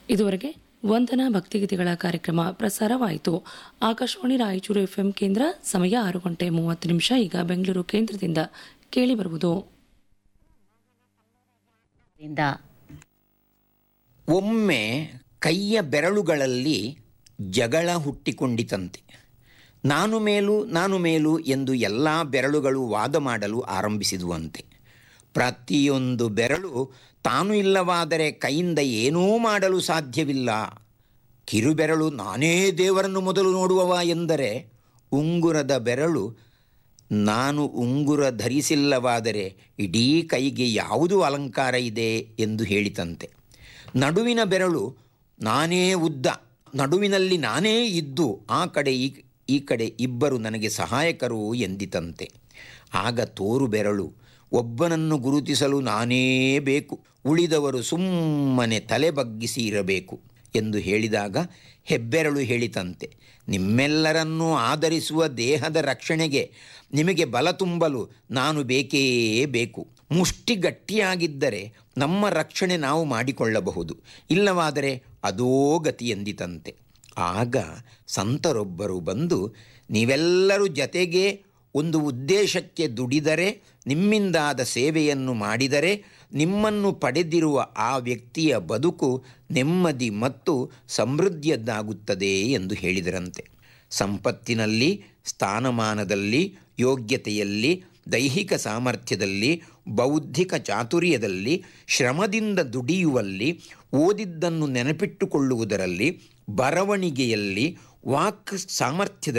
ಇದುವರೆಗೆ ವಂದನಾ ಭಕ್ತಿಗೀತೆಗಳ ಕಾರ್ಯಕ್ರಮ ಪ್ರಸಾರವಾಯಿತು ಆಕಾಶವಾಣಿ ರಾಯಚೂರು ಎಫ್ಎಂ ಕೇಂದ್ರ ಸಮಯ ಆರು ಗಂಟೆ ಮೂವತ್ತು ನಿಮಿಷ ಈಗ ಬೆಂಗಳೂರು ಕೇಂದ್ರದಿಂದ ಕೇಳಿಬರುವುದು ಇಂದ ಒಮ್ಮೆ ಕೈಯ ಬೆರಳುಗಳಲ್ಲಿ ಜಗಳ ಹುಟ್ಟಿಕೊಂಡಿತಂತೆ ನಾನು ಮೇಲು ನಾನು ಮೇಲು ಎಂದು ಎಲ್ಲ ಬೆರಳುಗಳು ವಾದ ಮಾಡಲು ಆರಂಭಿಸಿದುವಂತೆ ಪ್ರತಿಯೊಂದು ಬೆರಳು ತಾನು ಇಲ್ಲವಾದರೆ ಕೈಯಿಂದ ಏನೂ ಮಾಡಲು ಸಾಧ್ಯವಿಲ್ಲ ಕಿರುಬೆರಳು ನಾನೇ ದೇವರನ್ನು ಮೊದಲು ನೋಡುವವ ಎಂದರೆ ಉಂಗುರದ ಬೆರಳು ನಾನು ಉಂಗುರ ಧರಿಸಿಲ್ಲವಾದರೆ ಇಡೀ ಕೈಗೆ ಯಾವುದು ಅಲಂಕಾರ ಇದೆ ಎಂದು ಹೇಳಿತಂತೆ ನಡುವಿನ ಬೆರಳು ನಾನೇ ಉದ್ದ ನಡುವಿನಲ್ಲಿ ನಾನೇ ಇದ್ದು ಆ ಕಡೆ ಈ ಈ ಕಡೆ ಇಬ್ಬರು ನನಗೆ ಸಹಾಯಕರು ಎಂದಿತಂತೆ ಆಗ ತೋರು ಬೆರಳು ಒಬ್ಬನನ್ನು ಗುರುತಿಸಲು ನಾನೇ ಬೇಕು ಉಳಿದವರು ಸುಮ್ಮನೆ ತಲೆ ಬಗ್ಗಿಸಿ ಇರಬೇಕು ಎಂದು ಹೇಳಿದಾಗ ಹೆಬ್ಬೆರಳು ಹೇಳಿತಂತೆ ನಿಮ್ಮೆಲ್ಲರನ್ನೂ ಆಧರಿಸುವ ದೇಹದ ರಕ್ಷಣೆಗೆ ನಿಮಗೆ ಬಲ ತುಂಬಲು ನಾನು ಬೇಕೇ ಬೇಕು ಮುಷ್ಟಿ ಗಟ್ಟಿಯಾಗಿದ್ದರೆ ನಮ್ಮ ರಕ್ಷಣೆ ನಾವು ಮಾಡಿಕೊಳ್ಳಬಹುದು ಇಲ್ಲವಾದರೆ ಅದೋ ಗತಿ ಎಂದಿತಂತೆ ಆಗ ಸಂತರೊಬ್ಬರು ಬಂದು ನೀವೆಲ್ಲರೂ ಜತೆಗೆ ಒಂದು ಉದ್ದೇಶಕ್ಕೆ ದುಡಿದರೆ ನಿಮ್ಮಿಂದಾದ ಸೇವೆಯನ್ನು ಮಾಡಿದರೆ ನಿಮ್ಮನ್ನು ಪಡೆದಿರುವ ಆ ವ್ಯಕ್ತಿಯ ಬದುಕು ನೆಮ್ಮದಿ ಮತ್ತು ಸಮೃದ್ಧಿಯದ್ದಾಗುತ್ತದೆ ಎಂದು ಹೇಳಿದರಂತೆ ಸಂಪತ್ತಿನಲ್ಲಿ ಸ್ಥಾನಮಾನದಲ್ಲಿ ಯೋಗ್ಯತೆಯಲ್ಲಿ ದೈಹಿಕ ಸಾಮರ್ಥ್ಯದಲ್ಲಿ ಬೌದ್ಧಿಕ ಚಾತುರ್ಯದಲ್ಲಿ ಶ್ರಮದಿಂದ ದುಡಿಯುವಲ್ಲಿ ಓದಿದ್ದನ್ನು ನೆನಪಿಟ್ಟುಕೊಳ್ಳುವುದರಲ್ಲಿ ಬರವಣಿಗೆಯಲ್ಲಿ ವಾಕ್ ಸಾಮರ್ಥ್ಯದಲ್ಲಿ